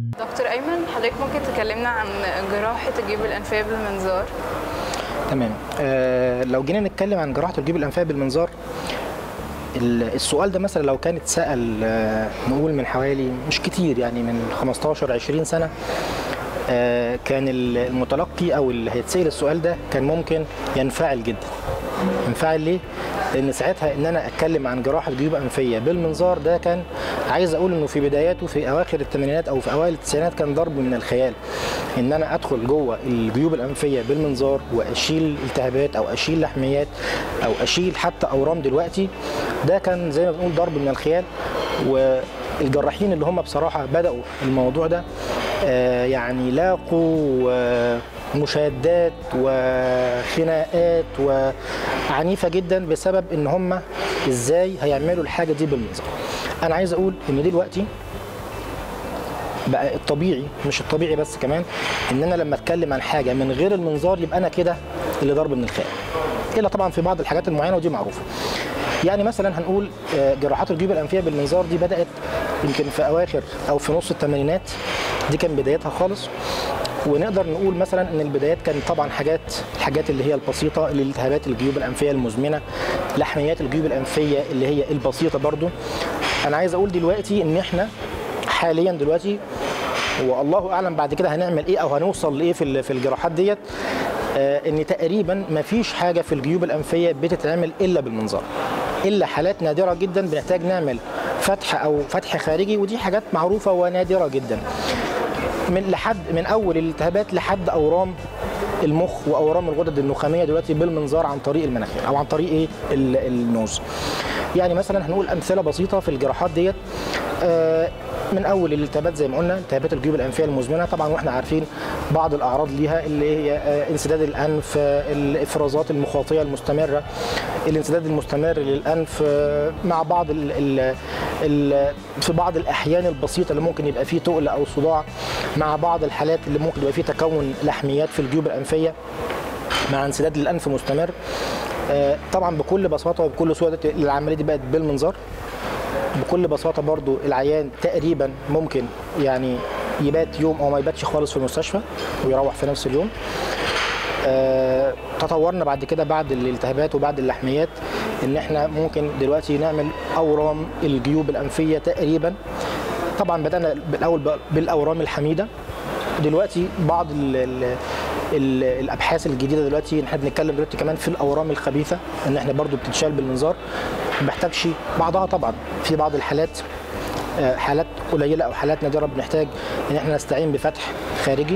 دكتور ايمن حضرتك ممكن تكلمنا عن جراحه الجيوب الانفيه بالمنظار تمام آه لو جينا نتكلم عن جراحه الجيوب الانفيه بالمنظار ال- السؤال ده مثلا لو كان اتسال آه، نقول من حوالي مش كتير يعني من 15 20 سنه آه، كان ال- المتلقي او اللي هيتسال السؤال ده كان ممكن ينفعل جدا ينفعل ليه؟ لان ساعتها ان انا اتكلم عن جراحه جيوب انفيه بالمنظار ده كان عايز اقول انه في بداياته في اواخر الثمانينات او في اوائل التسعينات كان ضرب من الخيال ان انا ادخل جوه الجيوب الانفيه بالمنظار واشيل التهابات او اشيل لحميات او اشيل حتى اورام دلوقتي ده كان زي ما بنقول ضرب من الخيال والجراحين اللي هم بصراحه بداوا الموضوع ده آه، يعني لاقوا آه، مشادات وخناقات وعنيفه جدا بسبب ان هم ازاي هيعملوا الحاجه دي بالمنظار انا عايز اقول ان دلوقتي بقى الطبيعي مش الطبيعي بس كمان ان انا لما اتكلم عن حاجه من غير المنظار يبقى انا كده اللي ضرب من الخيال الا طبعا في بعض الحاجات المعينه ودي معروفه يعني مثلا هنقول آه، جراحات الجيوب الانفيه بالمنظار دي بدات يمكن في اواخر او في نص الثمانينات دي كان بدايتها خالص ونقدر نقول مثلا ان البدايات كانت طبعا حاجات الحاجات اللي هي البسيطه اللي التهابات الجيوب الانفيه المزمنه لحميات الجيوب الانفيه اللي هي البسيطه برضو انا عايز اقول دلوقتي ان احنا حاليا دلوقتي والله اعلم بعد كده هنعمل ايه او هنوصل لايه في ال- في الجراحات ديت آه، ان تقريبا ما فيش حاجه في الجيوب الانفيه بتتعمل الا بالمنظار الا حالات نادره جدا بنحتاج نعمل فتح او فتح خارجي ودي حاجات معروفه ونادره جدا من لحد من اول الالتهابات لحد اورام المخ واورام الغدد النخاميه دلوقتي بالمنظار عن طريق المناخير او عن طريق ايه ال- النوز يعني مثلا هنقول امثله بسيطه في الجراحات ديت آه، من اول الالتهابات زي ما قلنا التهابات الجيوب الانفيه المزمنه طبعا واحنا عارفين بعض الاعراض ليها اللي هي آه، انسداد الانف آه، الافرازات المخاطيه المستمره الانسداد المستمر للانف آه، مع بعض ال ال ال في بعض الاحيان البسيطه اللي ممكن يبقى فيه تقل او صداع مع بعض الحالات اللي ممكن يبقى فيه تكون لحميات في الجيوب الانفيه مع انسداد الانف مستمر آه، طبعا بكل بساطه وبكل سهوله العمليه دي بقت بالمنظار بكل بساطه برضو العيان تقريبا ممكن يعني يبات يوم او ما يباتش خالص في المستشفى ويروح في نفس اليوم آه، تطورنا بعد كده بعد الالتهابات وبعد اللحميات ان احنا ممكن دلوقتي نعمل اورام الجيوب الانفيه تقريبا طبعا بدانا بالاول بالاورام الحميده دلوقتي بعض ال ال ال الابحاث الجديده دلوقتي احنا بنتكلم دلوقتي كمان في الاورام الخبيثه ان احنا برضو بتتشال بالمنظار ما بحتاجش بعضها طبعا في بعض الحالات آه، حالات قليله او حالات نادره بنحتاج ان احنا نستعين بفتح خارجي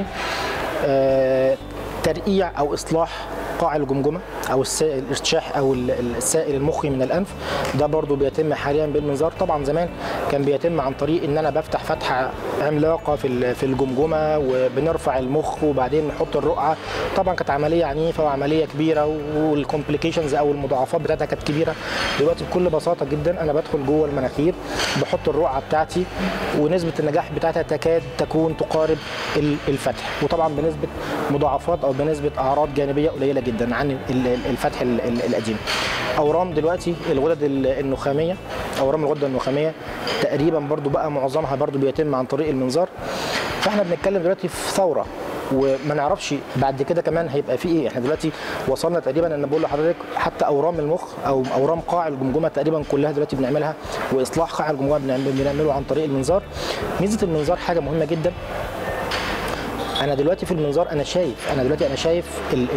آه، ترقيع او اصلاح قاع الجمجمه او السائل الارتشاح او ال- ال- السائل المخي من الانف ده برضو بيتم حاليا بالمنظار طبعا زمان كان بيتم عن طريق ان انا بفتح فتحه عملاقه في ال- في الجمجمه وبنرفع المخ وبعدين نحط الرقعه طبعا كانت عمليه عنيفه وعمليه كبيره والكومبليكيشنز او المضاعفات بتاعتها كانت كبيره دلوقتي بكل بساطه جدا انا بدخل جوه المناخير بحط الرقعه بتاعتي ونسبه النجاح بتاعتها تكاد تكون تقارب ال- الفتح وطبعا بنسبه مضاعفات او بنسبه اعراض جانبيه قليله جدا عن ال- ال- الفتح ال- ال- القديم اورام دلوقتي الغدد ال- النخاميه اورام الغده النخاميه تقريبا برضو بقى معظمها برضو بيتم عن طريق المنظار فاحنا بنتكلم دلوقتي في ثوره وما نعرفش بعد كده كمان هيبقى في ايه احنا دلوقتي وصلنا تقريبا ان بقول لحضرتك حتى اورام المخ او اورام قاع الجمجمه تقريبا كلها دلوقتي بنعملها واصلاح قاع الجمجمه بنعمل- بنعمله عن طريق المنظار ميزه المنظار حاجه مهمه جدا انا دلوقتي في المنظار انا شايف انا دلوقتي انا شايف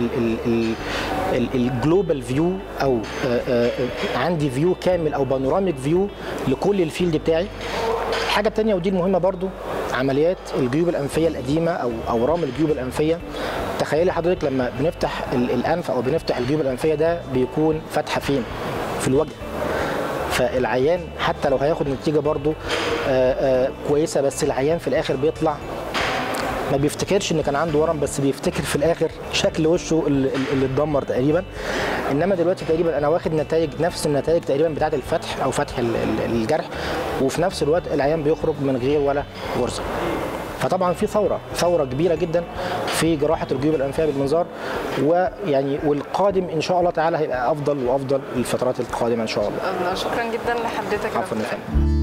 الجلوبال فيو او آه، آه، آه، عندي فيو كامل او بانوراميك فيو لكل الفيلد بتاعي الحاجه الثانيه ودي المهمه برضو عمليات الجيوب الانفيه القديمه او اورام الجيوب الانفيه تخيلي حضرتك لما بنفتح ال- الانف او بنفتح الجيوب الانفيه ده بيكون فتحه فين في الوجه فالعيان حتى لو هياخد نتيجه برضو آه، آه، كويسه بس العيان في الاخر بيطلع ما بيفتكرش ان كان عنده ورم بس بيفتكر في الاخر شكل وشه اللي, اللي اتدمر تقريبا انما دلوقتي تقريبا انا واخد نتائج نفس النتائج تقريبا بتاعه الفتح او فتح ال- ال- الجرح وفي نفس الوقت العيان بيخرج من غير ولا غرزه فطبعا في ثوره ثوره كبيره جدا في جراحه الجيوب الانفيه بالمنظار ويعني والقادم ان شاء الله تعالى هيبقى افضل وافضل الفترات القادمه ان شاء الله الله شكرا جدا لحضرتك يا عفوا يا دكتور. فندم